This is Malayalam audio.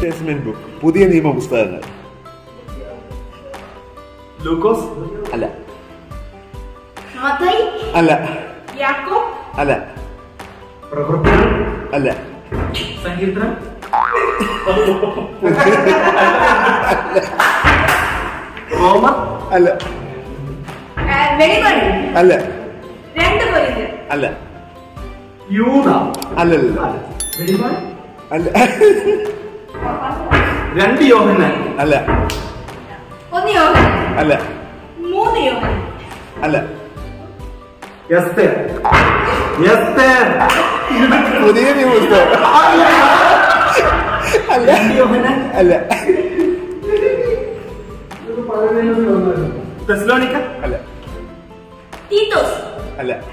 ടെസ്റ്റ്മെന്റ് ബുക്ക് പുതിയ നിയമ പുസ്തകങ്ങൾ ലൂക്കോസ് അല്ല മത്തായി അല്ല യാക്കോബ് അല്ല പ്രവൃത്തി അല്ല സങ്കീർത്തനം റോമർ അല്ല ആ, വെളിപാട് അല്ല രണ്ട് പോയിന്റ് അല്ല യൂത അല്ലല്ല വെളിപാട് അല്ല രണ്ട് യോഹന്നാൻ അല്ല ഒന്ന് യോഹൻ അല്ല മൂന്ന് യോഹൻ അല്ല എസ്തേർ എസ്തേർ പുതിയ നിയമ പുസ്തകം അല്ല രണ്ട് യോഹന്നാൻ അല്ല തെസ്ലോണിക്ക അല്ല തീത്തോസ് അല്ല